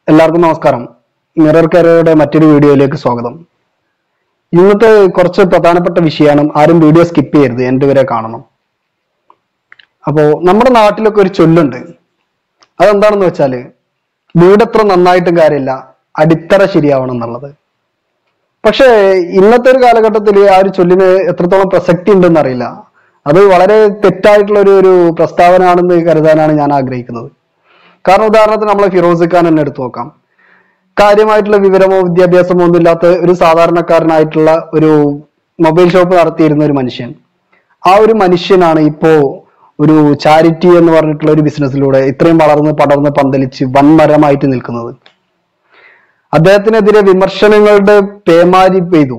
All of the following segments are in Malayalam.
എല്ലാവർക്കും നമസ്കാരം മിറർ കരയുടെ മറ്റൊരു വീഡിയോയിലേക്ക് സ്വാഗതം ഇന്നത്തെ കുറച്ച് പ്രധാനപ്പെട്ട വിഷയമാണ് ആരും വീഡിയോ സ്കിപ്പ് ചെയ്യരുത് എൻ്റെ വരെ കാണണം അപ്പോ നമ്മുടെ നാട്ടിലൊക്കെ ഒരു ചൊല്ലുണ്ട് അതെന്താണെന്ന് വെച്ചാല് വീടെത്ര നന്നായിട്ടും കാര്യമില്ല അടിത്തറ ശരിയാവണം എന്നുള്ളത് പക്ഷേ ഇന്നത്തെ ഒരു കാലഘട്ടത്തിൽ ആ ഒരു ചൊല്ലിന് എത്രത്തോളം പ്രസക്തി ഉണ്ടെന്ന് അറിയില്ല അത് വളരെ തെറ്റായിട്ടുള്ള ഒരു ഒരു പ്രസ്താവന ആണെന്ന് കരുതാനാണ് ഞാൻ ആഗ്രഹിക്കുന്നത് കാരണം ഉദാഹരണത്തിന് നമ്മളെ ഫിറോസ് ഖാൻ തന്നെ എടുത്തു നോക്കാം കാര്യമായിട്ടുള്ള വിവരമോ വിദ്യാഭ്യാസമോ ഒന്നും ഇല്ലാത്ത ഒരു സാധാരണക്കാരനായിട്ടുള്ള ഒരു മൊബൈൽ ഷോപ്പ് നടത്തിയിരുന്ന ഒരു മനുഷ്യൻ ആ ഒരു മനുഷ്യനാണ് ഇപ്പോ ഒരു ചാരിറ്റി എന്ന് പറഞ്ഞിട്ടുള്ള ഒരു ബിസിനസ്സിലൂടെ ഇത്രയും വളർന്ന് പടർന്ന് പന്തലിച്ച് വൻമരമായിട്ട് നിൽക്കുന്നത് അദ്ദേഹത്തിനെതിരെ വിമർശനങ്ങളുടെ പേമാരി പെയ്തു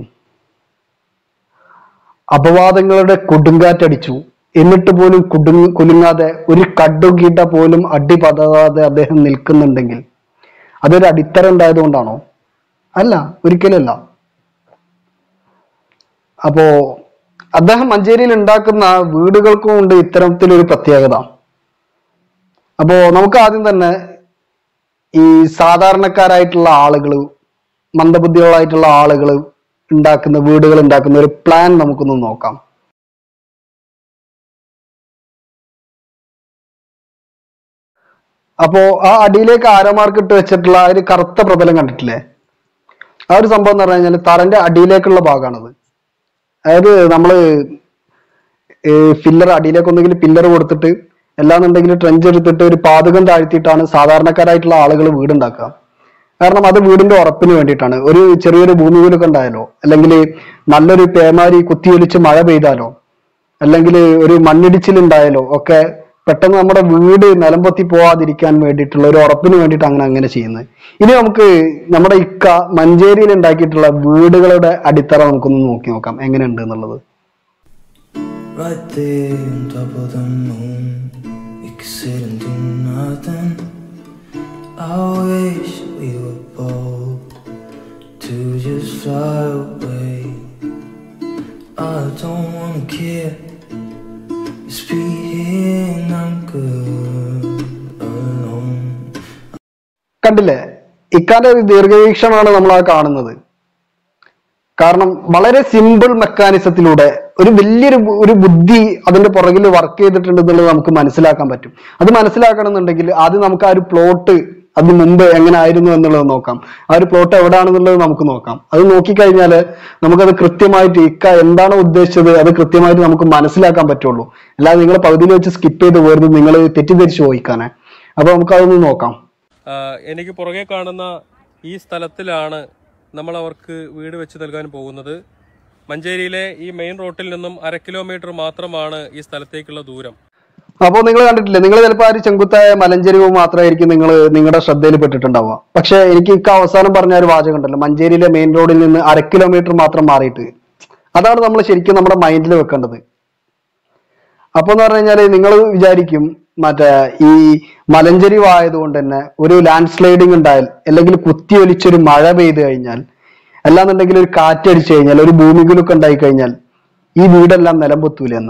അപവാദങ്ങളുടെ കൊടുങ്കാറ്റടിച്ചു എന്നിട്ട് പോലും കുടുങ്ങ കുലുങ്ങാതെ ഒരു കടുകിട പോലും അടിപതാതെ അദ്ദേഹം നിൽക്കുന്നുണ്ടെങ്കിൽ അതൊരു അടിത്തറ ഉണ്ടായതുകൊണ്ടാണോ അല്ല ഒരിക്കലല്ല അപ്പോ അദ്ദേഹം മഞ്ചേരിയിൽ ഉണ്ടാക്കുന്ന വീടുകൾക്കും ഉണ്ട് ഇത്തരത്തിലൊരു പ്രത്യേകത അപ്പോ നമുക്ക് ആദ്യം തന്നെ ഈ സാധാരണക്കാരായിട്ടുള്ള ആളുകൾ മന്ദബുദ്ധികളായിട്ടുള്ള ആളുകൾ ഉണ്ടാക്കുന്ന വീടുകൾ ഉണ്ടാക്കുന്ന ഒരു പ്ലാൻ നമുക്കൊന്ന് നോക്കാം അപ്പോ ആ അടിയിലേക്ക് ആരോ മാർക്ക് ഇട്ട് വെച്ചിട്ടുള്ള ആ ഒരു കറുത്ത പ്രതലം കണ്ടിട്ടില്ലേ ആ ഒരു സംഭവം എന്ന് പറഞ്ഞു കഴിഞ്ഞാൽ തറന്റെ അടിയിലേക്കുള്ള ഭാഗമാണത് അതായത് നമ്മള് ഫില്ലർ അടിയിലേക്ക് ഒന്നെങ്കിൽ പില്ലർ കൊടുത്തിട്ട് അല്ലാന്നുണ്ടെങ്കിൽ ട്രെഞ്ച് എടുത്തിട്ട് ഒരു പാതകം താഴ്ത്തിയിട്ടാണ് സാധാരണക്കാരായിട്ടുള്ള ആളുകൾ വീടുണ്ടാക്കുക കാരണം അത് വീടിന്റെ ഉറപ്പിന് വേണ്ടിയിട്ടാണ് ഒരു ചെറിയൊരു ഭൂമികൂലൊക്കെ ഉണ്ടായാലോ അല്ലെങ്കിൽ നല്ലൊരു പേമാരി കുത്തിയൊലിച്ച് മഴ പെയ്താലോ അല്ലെങ്കിൽ ഒരു മണ്ണിടിച്ചിൽ ഉണ്ടായാലോ ഒക്കെ പെട്ടെന്ന് നമ്മുടെ വീട് നിലംപൊത്തി പോവാതിരിക്കാൻ വേണ്ടിയിട്ടുള്ള ഒരു ഉറപ്പിന് വേണ്ടിയിട്ട് അങ്ങനെ അങ്ങനെ ചെയ്യുന്നത് ഇനി നമുക്ക് നമ്മുടെ ഇക്ക മഞ്ചേരിയിൽ ഉണ്ടാക്കിയിട്ടുള്ള വീടുകളുടെ അടിത്തറ നമുക്കൊന്ന് നോക്കി നോക്കാം എങ്ങനെയുണ്ട് എന്നുള്ളത് Right there on top of the moon, we could sit and do nothing. I wish we were bold to just fly away. I don't wanna care, just be here and I'm good alone. കണ്ടില്ലേ ഇക്കാന്റെ ഒരു ദീർഘവീക്ഷണമാണ് നമ്മൾ ആ കാണുന്നത് കാരണം വളരെ സിമ്പിൾ മെക്കാനിസത്തിലൂടെ ഒരു വലിയൊരു ബു- ഒരു ബുദ്ധി അതിന്റെ പുറകിൽ വർക്ക് ചെയ്തിട്ടുണ്ട് എന്നുള്ളത് നമുക്ക് മനസ്സിലാക്കാൻ പറ്റും അത് മനസ്സിലാക്കണം എന്നുണ്ടെങ്കിൽ ആദ്യം നമുക്ക് ആ ഒരു പ്ലോട്ട് അതിന് മുമ്പ് എങ്ങനെ ആയിരുന്നു എന്നുള്ളത് നോക്കാം ആ ഒരു പ്ലോട്ട് എവിടെയാണെന്നുള്ളത് നമുക്ക് നോക്കാം അത് നോക്കിക്കഴിഞ്ഞാൽ നമുക്കത് കൃത്യമായിട്ട് ഇക്ക എന്താണ് ഉദ്ദേശിച്ചത് അത് കൃത്യമായിട്ട് നമുക്ക് മനസ്സിലാക്കാൻ പറ്റുള്ളൂ അല്ലാതെ നിങ്ങൾ പകുതിയിൽ വെച്ച് സ്കിപ്പ് ചെയ്ത് പോരുന്നത് നിങ്ങൾ തെറ്റിദ്ധരിച്ച് പോയിക്കാനെ അപ്പൊ നമുക്ക് അതൊന്ന് നോക്കാം ആ, എനിക്ക് പുറകെ കാണുന്ന ഈ സ്ഥലത്തിലാണ് നമ്മൾ അവർക്ക് വീട് വെച്ച് നൽകാൻ പോകുന്നത് മഞ്ചേരിയിലെ ഈ മെയിൻ റോട്ടിൽ നിന്നും അര കിലോമീറ്റർ മാത്രമാണ് ഈ സ്ഥലത്തേക്കുള്ള ദൂരം അപ്പോൾ നിങ്ങൾ കണ്ടിട്ടില്ലേ നിങ്ങൾ ചിലപ്പോൾ ആ ഒരു ചെങ്കുത്തായ മലഞ്ചെരിവ് മാത്രമായിരിക്കും നിങ്ങൾ നിങ്ങളുടെ ശ്രദ്ധയിൽ പെട്ടിട്ടുണ്ടാവുക പക്ഷെ എനിക്ക് ഇക്ക അവസാനം പറഞ്ഞ ആ ഒരു വാചകം ഉണ്ടല്ലോ മഞ്ചേരിയിലെ മെയിൻ റോഡിൽ നിന്ന് അര കിലോമീറ്റർ മാത്രം മാറിയിട്ട് അതാണ് നമ്മൾ ശരിക്കും നമ്മുടെ മൈൻഡിൽ വെക്കേണ്ടത് അപ്പൊ എന്ന് പറഞ്ഞു കഴിഞ്ഞാൽ നിങ്ങൾ വിചാരിക്കും മറ്റേ ഈ മലഞ്ചെരിവ് ആയതുകൊണ്ട് തന്നെ ഒരു ലാൻഡ് സ്ലൈഡിങ് ഉണ്ടായാൽ അല്ലെങ്കിൽ കുത്തിയൊലിച്ചൊരു മഴ പെയ്തു കഴിഞ്ഞാൽ അല്ലാന്നുണ്ടെങ്കിൽ ഒരു കാറ്റടിച്ചു കഴിഞ്ഞാൽ ഒരു ഭൂമികുലൊക്കെ ഉണ്ടായി കഴിഞ്ഞാൽ ഈ വീടെല്ലാം നിലംപൊത്തൂല എന്ന്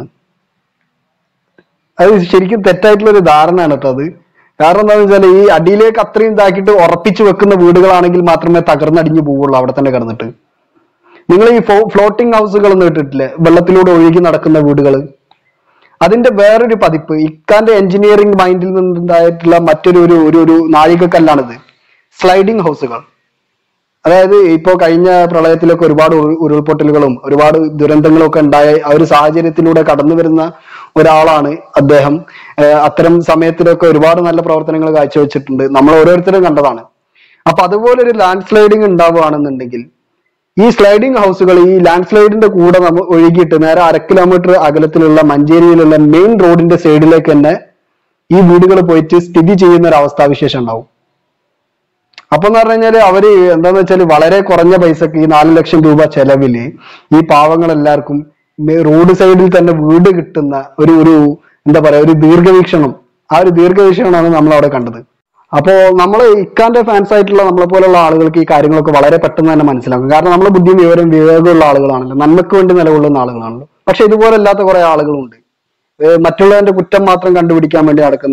അത് ശരിക്കും തെറ്റായിട്ടുള്ള ഒരു ധാരണയാണ് കേട്ടോ അത് കാരണം എന്താണെന്ന് വെച്ചാൽ ഈ അടിയിലേക്ക് അത്രയും ഇതാക്കിയിട്ട് ഉറപ്പിച്ചു വെക്കുന്ന വീടുകളാണെങ്കിൽ മാത്രമേ തകർന്നടിഞ്ഞു പോവുള്ളൂ അവിടെ തന്നെ കിടന്നിട്ട് നിങ്ങൾ ഈ ഫ്ലോട്ടിംഗ് ഹൗസുകൾ എന്ന് കേട്ടിട്ടില്ലേ വെള്ളത്തിലൂടെ ഒഴുകി നടക്കുന്ന വീടുകൾ അതിന്റെ വേറൊരു പതിപ്പ് ഇക്കാന്റെ എഞ്ചിനീയറിംഗ് മൈൻഡിൽ നിന്നുണ്ടായിട്ടുള്ള മറ്റൊരു ഒരു ഒരു ഒരു നാഴികക്കല്ലാണിത് സ്ലൈഡിംഗ് ഹൗസുകൾ അതായത് ഇപ്പോ കഴിഞ്ഞ പ്രളയത്തിലൊക്കെ ഒരുപാട് ഉരു- ഉരുൾപൊട്ടലുകളും ഒരുപാട് ദുരന്തങ്ങളും ഒക്കെ ഉണ്ടായ ആ ഒരു സാഹചര്യത്തിലൂടെ കടന്നു വരുന്ന ഒരാളാണ് അദ്ദേഹം ഏഹ് അത്തരം സമയത്തിലൊക്കെ ഒരുപാട് നല്ല പ്രവർത്തനങ്ങൾ കാഴ്ചവെച്ചിട്ടുണ്ട് നമ്മൾ ഓരോരുത്തരും കണ്ടതാണ് അപ്പൊ അതുപോലെ ഒരു ലാൻഡ് സ്ലൈഡിങ് ഉണ്ടാവുകയാണെന്നുണ്ടെങ്കിൽ ഈ സ്ലൈഡിംഗ് ഹൗസുകൾ ഈ ലാൻഡ് സ്ലൈഡിന്റെ കൂടെ നമ്മൾ ഒഴുകിയിട്ട് നേരെ അര കിലോമീറ്റർ അകലത്തിലുള്ള മഞ്ചേരിയിലുള്ള മെയിൻ റോഡിന്റെ സൈഡിലേക്ക് തന്നെ ഈ വീടുകൾ പോയിട്ട് സ്ഥിതി ചെയ്യുന്ന ഒരു അവസ്ഥാവിശേഷം ഉണ്ടാവും അപ്പൊ എന്ന് പറഞ്ഞു കഴിഞ്ഞാല് അവര് എന്താന്ന് വെച്ചാല് വളരെ കുറഞ്ഞ പൈസക്ക് ഈ നാല് ലക്ഷം രൂപ ചെലവില് ഈ പാവങ്ങൾ എല്ലാവർക്കും മെ- റോഡ് സൈഡിൽ തന്നെ വീട് കിട്ടുന്ന ഒരു ഒരു എന്താ പറയാ ഒരു ദീർഘവീക്ഷണം ആ ഒരു ദീർഘവീക്ഷണമാണ് നമ്മൾ അവിടെ കണ്ടത് അപ്പോ നമ്മൾ ഇക്കാന്റെ ഫാൻസ് ആയിട്ടുള്ള നമ്മളെ പോലുള്ള ആളുകൾക്ക് ഈ കാര്യങ്ങളൊക്കെ വളരെ പെട്ടെന്ന് തന്നെ മനസ്സിലാക്കും കാരണം നമ്മൾ ബുദ്ധിയും വിവരം വിവേകമുള്ള ആളുകളാണല്ലോ നന്മക്ക് വേണ്ടി നിലകൊള്ളുന്ന ആളുകളാണല്ലോ പക്ഷെ ഇതുപോലെ അല്ലാത്ത കുറെ ആളുകളുണ്ട് ഏഹ് മറ്റുള്ളവന്റെ കുറ്റം മാത്രം കണ്ടുപിടിക്കാൻ വേണ്ടി നടക്കുന്ന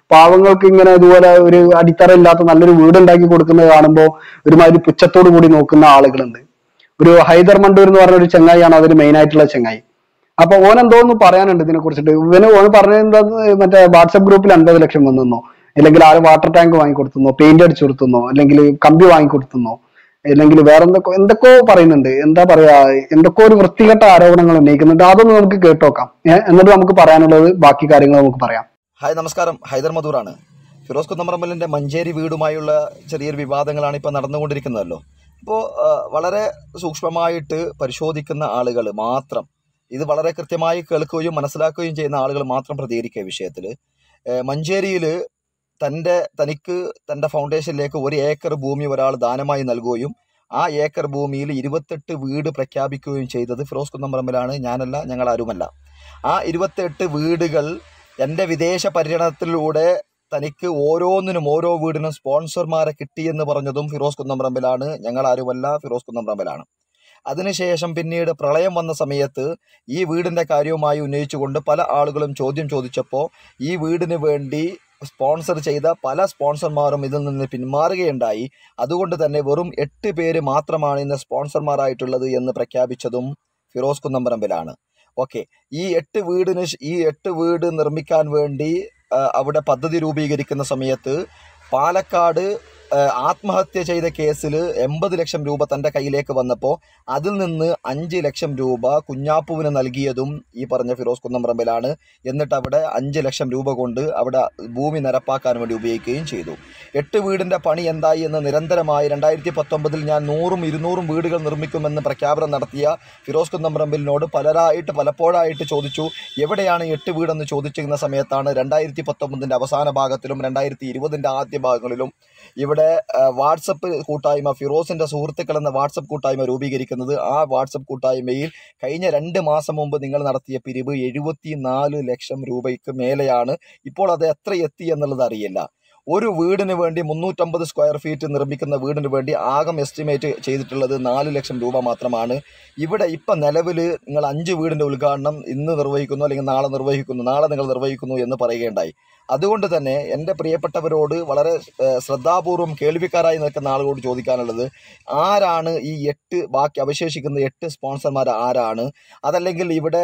പാവങ്ങൾക്ക് ഇങ്ങനെ ഇതുപോലെ ഒരു അടിത്തറ ഇല്ലാത്ത നല്ലൊരു വീട് ഉണ്ടാക്കി കൊടുക്കുന്നത് കാണുമ്പോൾ ഒരുമാതിരി പുച്ഛത്തോടു കൂടി നോക്കുന്ന ആളുകളുണ്ട് ഒരു ഹൈദർ മണ്ടൂർ എന്ന് പറഞ്ഞ ഒരു ചെങ്ങായിയാണ് അതിൽ മെയിൻ ആയിട്ടുള്ള ചെങ്ങായി അപ്പൊ ഓൻ എന്തോന്ന് പറയാനുണ്ട് ഇതിനെ കുറിച്ചിട്ട് ഇവന് ഓൻ പറഞ്ഞത് എന്താ മറ്റേ വാട്സപ്പ് ഗ്രൂപ്പിൽ അൻപത് ലക്ഷം വന്നെന്നോ അല്ലെങ്കിൽ ആരും വാട്ടർ ടാങ്ക് വാങ്ങിക്കൊടുത്തുന്നോ പെയിന്റ് അടിച്ചു കൊടുത്തുന്നോ അല്ലെങ്കിൽ കമ്പി വാങ്ങിക്കൊടുത്തുന്നോ അല്ലെങ്കിൽ വേറെ എന്തൊക്കെ എന്തൊക്കെയോ പറയുന്നുണ്ട് എന്താ പറയാ എന്തൊക്കെയോ ഒരു വൃത്തികെട്ട ആരോപണങ്ങൾ ഉന്നയിക്കുന്നുണ്ട് അതൊന്ന് നമുക്ക് കേട്ടോക്കാം ഏഹ് എന്നിട്ട് നമുക്ക് പറയാനുള്ളത് ബാക്കി കാര്യങ്ങൾ നമുക്ക് പറയാം ഹായ് നമസ്കാരം ഹൈദർ മധൂറാണ് ഫിറോസ് കുന്നമറമ്പലിൻ്റെ മഞ്ചേരി വീടുമായുള്ള ചെറിയൊരു വിവാദങ്ങളാണ് ഇപ്പോൾ നടന്നുകൊണ്ടിരിക്കുന്നതല്ലോ അപ്പോൾ വളരെ സൂക്ഷ്മമായിട്ട് പരിശോധിക്കുന്ന ആളുകൾ മാത്രം ഇത് വളരെ കൃത്യമായി കേൾക്കുകയും മനസ്സിലാക്കുകയും ചെയ്യുന്ന ആളുകൾ മാത്രം പ്രതികരിക്കുക വിഷയത്തിൽ മഞ്ചേരിയിൽ തൻ്റെ തനിക്ക് തൻ്റെ ഫൗണ്ടേഷനിലേക്ക് ഒരു ഏക്കർ ഭൂമി ഒരാൾ ദാനമായി നൽകുകയും ആ ഏക്കർ ഭൂമിയിൽ ഇരുപത്തെട്ട് വീട് പ്രഖ്യാപിക്കുകയും ചെയ്തത് ഫിറോസ് കുന്നംപറമ്പിലാണ് ഞാനല്ല ഞങ്ങൾ ആരുമല്ല ആ ഇരുപത്തെട്ട് വീടുകൾ എൻ്റെ വിദേശ പര്യടനത്തിലൂടെ തനിക്ക് ഓരോന്നിനും ഓരോ വീടിനും സ്പോൺസർമാരെ കിട്ടിയെന്ന് പറഞ്ഞതും ഫിറോസ് കുന്നംപറമ്പിലാണ് ഞങ്ങൾ ആരുമല്ല ഫിറോസ് കുന്നംപറമ്പിലാണ് അതിനുശേഷം പിന്നീട് പ്രളയം വന്ന സമയത്ത് ഈ വീടിൻ്റെ കാര്യവുമായി ഉന്നയിച്ചുകൊണ്ട് പല ആളുകളും ചോദ്യം ചോദിച്ചപ്പോൾ ഈ വീടിന് വേണ്ടി സ്പോൺസർ ചെയ്ത പല സ്പോൺസർമാരും ഇതിൽ നിന്ന് പിന്മാറുകയുണ്ടായി അതുകൊണ്ട് തന്നെ വെറും എട്ട് പേര് മാത്രമാണ് ഇന്ന് സ്പോൺസർമാരായിട്ടുള്ളത് എന്ന് പ്രഖ്യാപിച്ചതും ഫിറോസ് കുന്നംപറമ്പിലാണ് ഓക്കെ ഈ എട്ട് വീടിന് ശ്- ഈ എട്ട് വീട് നിർമ്മിക്കാൻ വേണ്ടി ആ, അവിടെ പദ്ധതി രൂപീകരിക്കുന്ന സമയത്ത് പാലക്കാട് ആ, ആത്മഹത്യ ചെയ്ത കേസിൽ എൺപത് ലക്ഷം രൂപ തൻ്റെ കയ്യിലേക്ക് വന്നപ്പോൾ അതിൽ നിന്ന് അഞ്ച് ലക്ഷം രൂപ കുഞ്ഞാപ്പുവിന് നൽകിയതും ഈ പറഞ്ഞ ഫിറോസ് കുന്നംപറമ്പിലാണ് എന്നിട്ട് അവിടെ അഞ്ച് ലക്ഷം രൂപ കൊണ്ട് അവിടെ ഭൂമി നിരപ്പാക്കാൻ വേണ്ടി ഉപയോഗിക്കുകയും ചെയ്തു എട്ട് വീടിൻ്റെ പണി എന്തായി എന്ന് നിരന്തരമായി രണ്ടായിരത്തി പത്തൊമ്പതിൽ ഞാൻ നൂറും ഇരുന്നൂറും വീടുകൾ നിർമ്മിക്കുമെന്ന് പ്രഖ്യാപനം നടത്തിയ ഫിറോസ് കുന്നംപറമ്പിലിനോട് പലരായിട്ട് പലപ്പോഴായിട്ട് ചോദിച്ചു എവിടെയാണ് എട്ട് വീടെന്ന് ചോദിച്ചിരുന്ന സമയത്താണ് രണ്ടായിരത്തി പത്തൊമ്പതിൻ്റെ അവസാന ഭാഗത്തിലും രണ്ടായിരത്തി ഇരുപതിൻ്റെ ആദ്യ ഭാഗങ്ങളിലും ഇവിടെ ആ, വാട്സപ്പ് കൂട്ടായ്മ ഫിറോസിന്റെ സുഹൃത്തുക്കൾ എന്ന വാട്സപ്പ് കൂട്ടായ്മ രൂപീകരിക്കുന്നത് ആ വാട്സപ്പ് കൂട്ടായ്മയിൽ കഴിഞ്ഞ രണ്ട് മാസം മുമ്പ് നിങ്ങൾ നടത്തിയ പിരിവ് എഴുപത്തി നാല് ലക്ഷം രൂപയ്ക്ക് മേലെയാണ് ഇപ്പോൾ അത് എത്ര എത്തി എന്നുള്ളത് അറിയില്ല ഒരു വീടിന് വേണ്ടി മുന്നൂറ്റമ്പത് സ്ക്വയർ ഫീറ്റ് നിർമ്മിക്കുന്ന വീടിന് വേണ്ടി ആകം എസ്റ്റിമേറ്റ് ചെയ്തിട്ടുള്ളത് നാല് ലക്ഷം രൂപ മാത്രമാണ് ഇവിടെ ഇപ്പം നിലവിൽ നിങ്ങൾ അഞ്ച് വീടിൻ്റെ ഉദ്ഘാടനം ഇന്ന് നിർവഹിക്കുന്നു അല്ലെങ്കിൽ നാളെ നിർവഹിക്കുന്നു നാളെ നിങ്ങൾ നിർവഹിക്കുന്നു എന്ന് പറയുകയുണ്ടായി അതുകൊണ്ട് തന്നെ എൻ്റെ പ്രിയപ്പെട്ടവരോട് വളരെ ഏഹ്, ശ്രദ്ധാപൂർവം കേൾവിക്കാരായി നിൽക്കുന്ന ആളുകളോട് ചോദിക്കാനുള്ളത് ആരാണ് ഈ എട്ട് ബാക്കി അവശേഷിക്കുന്ന എട്ട് സ്പോൺസർമാർ ആരാണ് അതല്ലെങ്കിൽ ഇവിടെ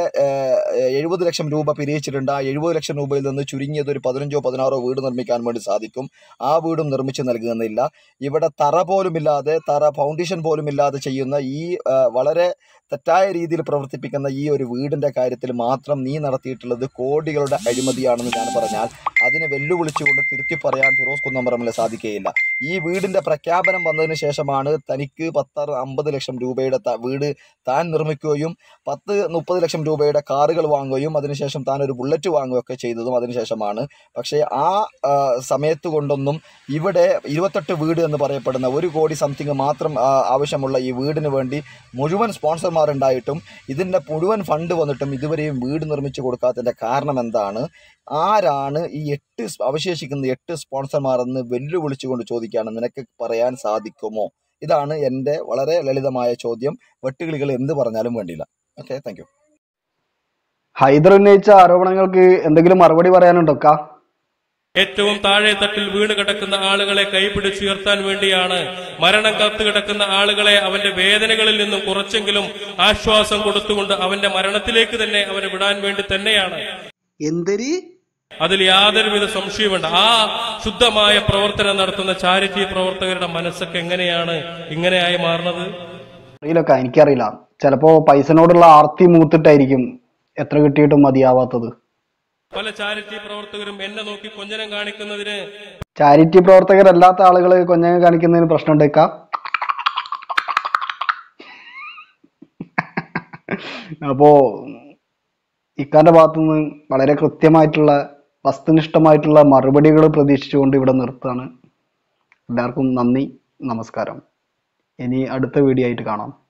എഴുപത് ലക്ഷം രൂപ പിരിയിച്ചിട്ടുണ്ട് ആ എഴുപത് ലക്ഷം രൂപയിൽ നിന്ന് ചുരുങ്ങിയത് ഒരു പതിനഞ്ചോ പതിനാറോ വീട് നിർമ്മിക്കാൻ വേണ്ടി സാധിക്കും ആ വീടും നിർമ്മിച്ച് നൽകുന്നില്ല ഇവിടെ തറ പോലും ഇല്ലാതെ തറ ഫൗണ്ടേഷൻ പോലും ഇല്ലാതെ ചെയ്യുന്ന ഈ ആ, വളരെ തെറ്റായ രീതിയിൽ പ്രവർത്തിപ്പിക്കുന്ന ഈ ഒരു വീടിന്റെ കാര്യത്തിൽ മാത്രം നീ നടത്തിയിട്ടുള്ളത് കോടികളുടെ അഴിമതിയാണെന്ന് ഞാൻ പറഞ്ഞാൽ അതിനെ വെല്ലുവിളിച്ചുകൊണ്ട് തിരുത്തി പറയാൻ ഫിറോസ് കുന്നമ്പറമ്പിൽ സാധിക്കുകയില്ല ഈ വീടിന്റെ പ്രഖ്യാപനം വന്നതിന് ശേഷമാണ് തനിക്ക് പത്ത് അമ്പത് ലക്ഷം രൂപയുടെ ത- വീട് താൻ നിർമ്മിക്കുകയും പത്ത് മുപ്പത് ലക്ഷം രൂപയുടെ കാറുകൾ വാങ്ങുകയും അതിനുശേഷം താൻ ഒരു ബുള്ളറ്റ് വാങ്ങുകയൊക്കെ ചെയ്തതും അതിനുശേഷമാണ് പക്ഷേ ആ ആ, സമയത്ത് കൊണ്ടൊന്നും ഇവിടെ ഇരുപത്തെട്ട് വീട് എന്ന് പറയപ്പെടുന്ന ഒരു കോടി സംതിങ് മാത്രം ആ, ആവശ്യമുള്ള ഈ വീടിന് വേണ്ടി മുഴുവൻ സ്പോൺസർമാരുണ്ടായിട്ടും ഇതിൻ്റെ മുഴുവൻ ഫണ്ട് വന്നിട്ടും ഇതുവരെയും വീട് നിർമ്മിച്ചു കൊടുക്കാത്തതിൻ്റെ കാരണം എന്താണ് ആരാണ് ഈ എട്ട് സ് അവശേഷിക്കുന്ന എട്ട് സ്പോൺസർമാർ എന്ന് വെല്ലുവിളിച്ചുകൊണ്ട് ചോദിക്കുകയാണ് നിനക്ക് പറയാൻ സാധിക്കുമോ ഇതാണ് എൻ്റെ വളരെ ലളിതമായ ചോദ്യം വെട്ടുകിളികൾ എന്ത് പറഞ്ഞാലും വേണ്ടിയില്ല ഓക്കെ താങ്ക് യു ഹൈദർ ഉന്നയിച്ച ആരോപണങ്ങൾക്ക് എന്തെങ്കിലും മറുപടി പറയാനുണ്ടോ കാ ഏറ്റവും താഴെ തട്ടിൽ വീണ് കിടക്കുന്ന ആളുകളെ കൈപിടിച്ചുയർത്താൻ വേണ്ടിയാണ് മരണം കത്ത് കിടക്കുന്ന ആളുകളെ അവന്റെ വേദനകളിൽ നിന്നും കുറച്ചെങ്കിലും ആശ്വാസം കൊടുത്തുകൊണ്ട് അവന്റെ മരണത്തിലേക്ക് തന്നെ അവനെ വിടാൻ വേണ്ടി തന്നെയാണ് എന്തരി അതിൽ യാതൊരുവിധ സംശയമുണ്ട് ആ ശുദ്ധമായ പ്രവർത്തനം നടത്തുന്ന ചാരിറ്റി പ്രവർത്തകരുടെ മനസ്സൊക്കെ എങ്ങനെയാണ് ഇങ്ങനെയായി മാറുന്നത് അറിയില്ലക്ക എനിക്കറിയില്ല ചിലപ്പോ പൈസനോടുള്ള ആർത്തി മൂത്തിട്ടായിരിക്കും എത്ര കിട്ടിയിട്ടും മതിയാവാത്തത് പല ചാരിറ്റി പ്രവർത്തകരും എന്നെ നോക്കി കൊഞ്ഞനം കാണിക്കുന്നതിന് ചാരിറ്റി പ്രവർത്തകരല്ലാത്ത ആളുകൾ കൊഞ്ഞങ്ങ കാണിക്കുന്നതിന് പ്രശ്നമുണ്ട് ഇക്ക അപ്പോ ഇക്കാന്റെ ഭാഗത്തുനിന്ന് വളരെ കൃത്യമായിട്ടുള്ള വസ്തുനിഷ്ഠമായിട്ടുള്ള മറുപടികൾ പ്രതീക്ഷിച്ചുകൊണ്ട് ഇവിടെ നിർത്തുകയാണ് എല്ലാവർക്കും നന്ദി നമസ്കാരം ഇനി അടുത്ത വീഡിയോ ആയിട്ട് കാണാം